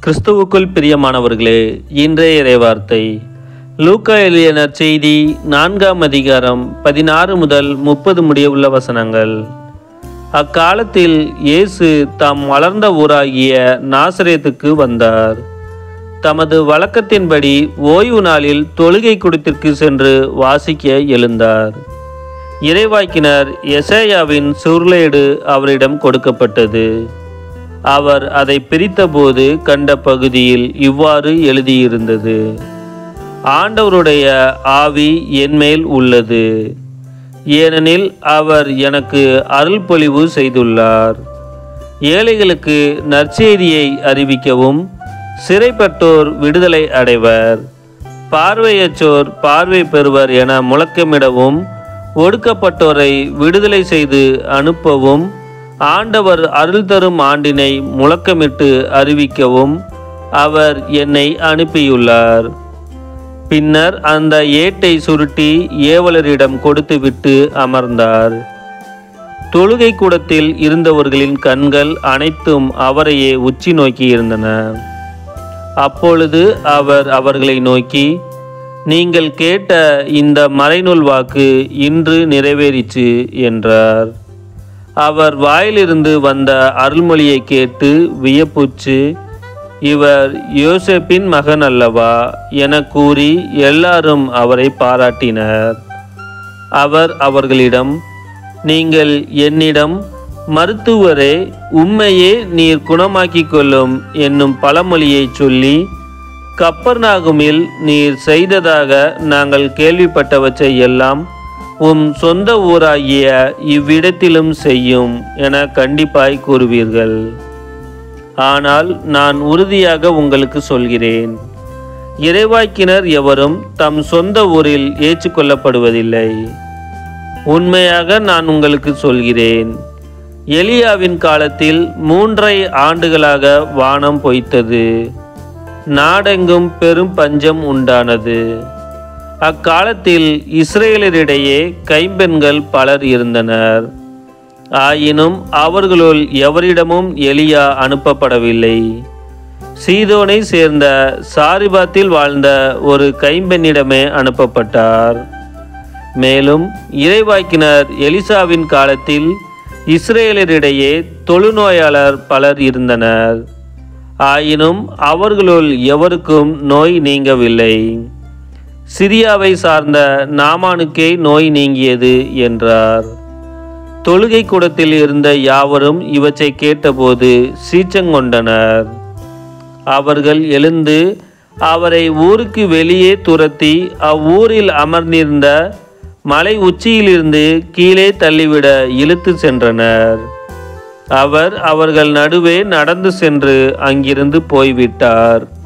கிறிஸ்துவுக்குள் பிரியமானவர்களே இன்றைய இறைவார்த்தை லூக்கா எழுதிய நற்செய்தி நான்காம் அதிகாரம் பதினாறு முதல் முப்பது முடிய உள்ள வசனங்கள் அக்காலத்தில் இயேசு தாம் வளர்ந்த ஊராகிய நாசரேத்துக்கு வந்தார் தமது வழக்கத்தின்படி ஓய்வு நாளில் தொழுகை கூடத்திற்கு சென்று வாசிக்க எழுந்தார் இறைவாக்கினர் எசேயாவின் சுருளேடு அவரிடம் கொடுக்கப்பட்டது அவர் அதை பிரித்தபோது கண்ட பகுதியில் இவ்வாறு எழுதியிருந்தது ஆண்டவருடைய ஆவி என்மேல் உள்ளது ஏனெனில் அவர் எனக்கு அருள்பொழிவு செய்துள்ளார் ஏழைகளுக்கு நற்செய்தியை அறிவிக்கவும் சிறைப்பட்டோர் விடுதலை அடைவர் பார்வையற்றோர் பார்வை பெறுவர் என முழக்கமிடவும் ஒடுக்கப்பட்டோரை விடுதலை செய்து அனுப்பவும் ஆண்டவர் அருள் தரும் ஆண்டினை முழக்கமிட்டு அறிவிக்கவும் அவர் என்னை அனுப்பியுள்ளார் பின்னர் அந்த ஏட்டை சுருட்டி ஏவலரிடம் கொடுத்துவிட்டு அமர்ந்தார் தொழுகை கூடத்தில் இருந்தவர்களின் கண்கள் அனைத்தும் அவரையே உச்சி நோக்கி இருந்தன அப்பொழுது அவர் அவர்களை நோக்கி நீங்கள் கேட்ட இந்த மறைநூல் வாக்கு இன்று நிறைவேறிற்று என்றார் அவர் வாயிலிருந்து வந்த அருள்மொழியை கேட்டு வியப்புற்று இவர் யோசேப்பின் மகன் அல்லவா என கூறி எல்லாரும் அவரை பாராட்டினர் அவர் அவர்களிடம் நீங்கள் என்னிடம் மருத்துவரே உம்மையே நீர் குணமாக்கிக் கொள்ளும் என்னும் பழமொழியை சொல்லி கப்பர்நாகுமில் நீர் செய்ததாக நாங்கள் கேள்விப்பட்டவற்றை எல்லாம் உம் சொந்த ஊராகிய இவ்விடத்திலும் செய்யும் என கண்டிப்பாய் கூறுவீர்கள் ஆனால் நான் உறுதியாக உங்களுக்கு சொல்கிறேன் இறைவாக்கினர் எவரும் தம் சொந்த ஊரில் ஏற்றுக்கொள்ளப்படுவதில்லை உண்மையாக நான் உங்களுக்கு சொல்கிறேன் எலியாவின் காலத்தில் மூன்றை ஆண்டுகளாக வானம் பொய்த்தது நாடெங்கும் பெரும் பஞ்சம் உண்டானது அக்காலத்தில் இஸ்ரேலரிடையே கைம்பெண்கள் பலர் இருந்தனர் ஆயினும் அவர்களுள் எவரிடமும் எலியா அனுப்பப்படவில்லை சீதோனை சேர்ந்த சாரிபாத்தில் வாழ்ந்த ஒரு கைம்பெண்ணிடமே அனுப்பப்பட்டார் மேலும் இறைவாக்கினர் எலிசாவின் காலத்தில் இஸ்ரேலரிடையே தொழுநோயாளர் பலர் இருந்தனர் ஆயினும் அவர்களுள் எவருக்கும் நோய் நீங்கவில்லை சிரியாவை சார்ந்த நாமானுக்கே நோய் நீங்கியது என்றார் தொழுகை கூடத்தில் இருந்த யாவரும் இவற்றை கேட்டபோது சீச்சங்கொண்டனர் அவர்கள் எழுந்து அவரை ஊருக்கு வெளியே துரத்தி அவ்வூரில் அமர்ந்திருந்த மலை உச்சியிலிருந்து கீழே தள்ளிவிட இழுத்து சென்றனர் அவர் அவர்கள் நடுவே நடந்து சென்று அங்கிருந்து போய்விட்டார்